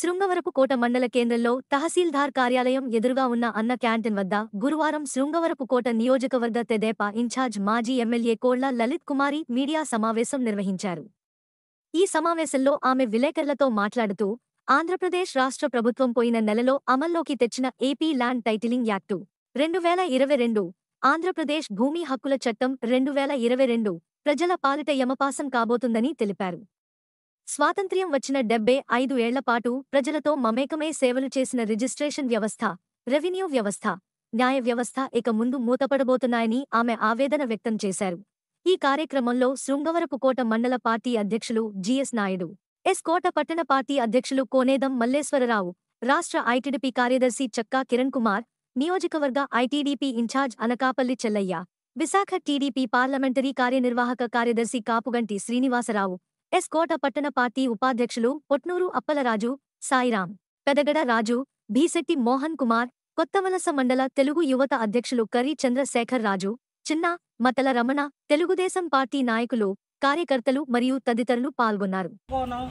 శృంగవరపుకోట మండల కేంద్రంలో తహసీల్దార్ కార్యాలయం ఎదురుగా ఉన్న అన్న క్యాంటీన్ వద్ద గురువారం శృంగవరపుకోట నియోజకవర్గ తెదేపా ఇన్ఛార్జ్ మాజీ ఎమ్మెల్యే కోళ్ల లలిత్ కుమారి మీడియా సమావేశం నిర్వహించారు ఈ సమావేశంలో ఆమె విలేకరులతో మాట్లాడుతూ ఆంధ్రప్రదేశ్ రాష్ట్ర ప్రభుత్వం పోయిన నెలలో అమల్లోకి తెచ్చిన ఏపీ ల్యాండ్ టైటిలింగ్ యాక్టు రెండు వేల ఇరవై రెండు ఆంధ్రప్రదేశ్ భూమి హక్కుల చట్టం రెండు వేల ఇరవై రెండు ప్రజల పాలిట యమపాసం కాబోతుందని తెలిపారు స్వాతంత్ర్యం వచ్చిన డెబ్బై ఐదు ఏళ్లపాటు ప్రజలతో మమేకమై సేవలు చేసిన రిజిస్ట్రేషన్ వ్యవస్థ రెవెన్యూ వ్యవస్థ న్యాయ వ్యవస్థ ఇక ముందు మూతపడబోతున్నాయని ఆమె ఆవేదన వ్యక్తం చేశారు ఈ కార్యక్రమంలో శృంగవరపుకోట మండల పార్టీ అధ్యక్షులు జిఎస్ నాయుడు ఎస్ కోట పట్టణ పార్టీ అధ్యక్షులు కోనేదం మల్లేశ్వరరావు రాష్ట్ర ఐటీడీపీ కార్యదర్శి చక్కా కిరణ్ కుమార్ నియోజకవర్గ ITDP incharge Anakapalli Chellayya Visakha TDP parliamentary కార్యనిర్వాహక కార్యదర్శి కాపుగంటి శ్రీనివాసరావు ఎస్ కోట పట్టణ పార్టీ ఉపాధ్యక్షులు పొట్నూరు అప్పలరాజు సాయిరాం పెదగడ రాజు భీశెట్టి మోహన్ కుమార్ కొత్తవలస మండల తెలుగు యువత అధ్యక్షులు కర్రీ చంద్రశేఖర్ రాజు చిన్న మతల రమణ తెలుగుదేశం పార్టీ నాయకులు కార్యకర్తలు మరియు తదితరులు పాల్గొన్నారు కుంభకోణం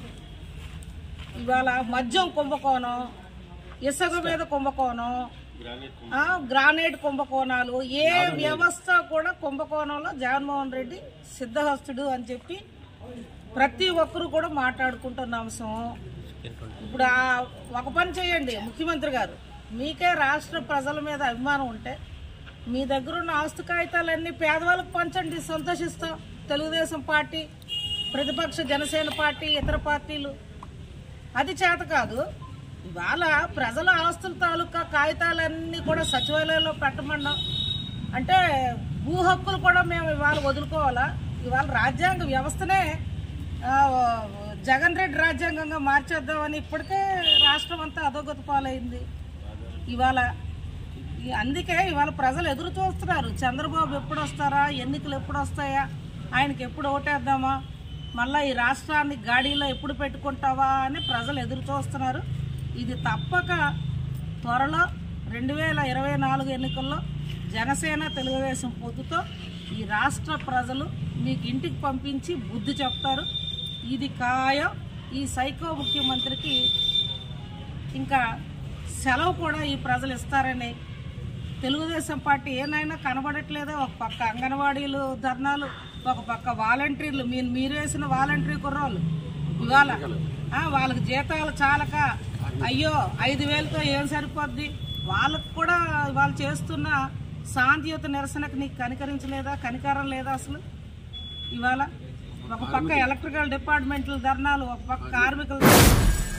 ఇవాళ మద్యం కుంభకోణం ఇసుక మీద కుంభకోణం ఆ, గ్రానైట్ కుంభకోణాలు ఏ వ్యవస్థ కూడా కుంభకోణంలో జగన్మోహన్ రెడ్డి సిద్ధహస్తుడు అని చెప్పి ప్రతి ఒక్కరు కూడా మాట్లాడుకుంటున్న అంశం ఇప్పుడు ఆ ఒక పని చేయండి ముఖ్యమంత్రి గారు మీకే రాష్ట్ర ప్రజల మీద అభిమానం ఉంటే మీ దగ్గర ఉన్న ఆస్తు కాగితాలన్నీ పేదవాళ్ళకు పంచండి సంతోషిస్తాం తెలుగుదేశం పార్టీ ప్రతిపక్ష జనసేన పార్టీ ఇతర పార్టీలు అది చేత కాదు ఇవాళ ప్రజల ఆస్తుల తాలూకా కాగితాలన్నీ కూడా సచివాలయంలో పెట్టమన్నాం అంటే భూ హక్కులు కూడా మేము ఇవాళ వదులుకోవాలా ఇవాళ రాజ్యాంగ వ్యవస్థనే ఆ, జగన్ రెడ్డి రాజ్యాంగంగా మార్చేద్దామని ఇప్పటికే రాష్ట్రం అంతా అధోగతి పాలైంది ఇవాళ ఈ- అందుకే ఇవాళ ప్రజలు ఎదురు చూస్తున్నారు చంద్రబాబు ఎప్పుడు వస్తారా ఎన్నికలు ఎప్పుడు వస్తాయా ఆయనకి ఎప్పుడు ఓటేద్దామా మళ్ళీ ఈ రాష్ట్రాన్ని గాడిలో ఎప్పుడు పెట్టుకుంటావా అని ప్రజలు ఎదురు చూస్తున్నారు ఇది తప్పక త్వరలో రెండు వేల ఇరవై నాలుగు ఎన్నికల్లో జనసేన తెలుగుదేశం పొత్తుతో ఈ రాష్ట్ర ప్రజలు మీకు ఇంటికి పంపించి బుద్ధి చెప్తారు ఇది ఖాయం ఈ సైకో ముఖ్యమంత్రికి ఇంకా సెలవు కూడా ఈ ప్రజలు ఇస్తారని తెలుగుదేశం పార్టీ ఏనైనా కనబడట్లేదో ఒక పక్క అంగన్వాడీలు ధర్నాలు ఒక పక్క వాలంటీర్లు మీరు మీరు వేసిన వాలంటీర్ కుర్రోళ్ళు ఇవాళ ఆ, వాళ్ళకి జీతాలు చాలక అయ్యో ఐదు వేలతో ఏం సరిపోద్ది వాళ్ళకు కూడా వాళ్ళు చేస్తున్న శాంతియుత నిరసనకు నీకు కనికరించలేదా కనికరం లేదా అసలు ఇవాళ ఒక పక్క ఎలక్ట్రికల్ డిపార్ట్మెంట్ల ధర్నాలు ఒక పక్క కార్మికుల ధర్నాలు.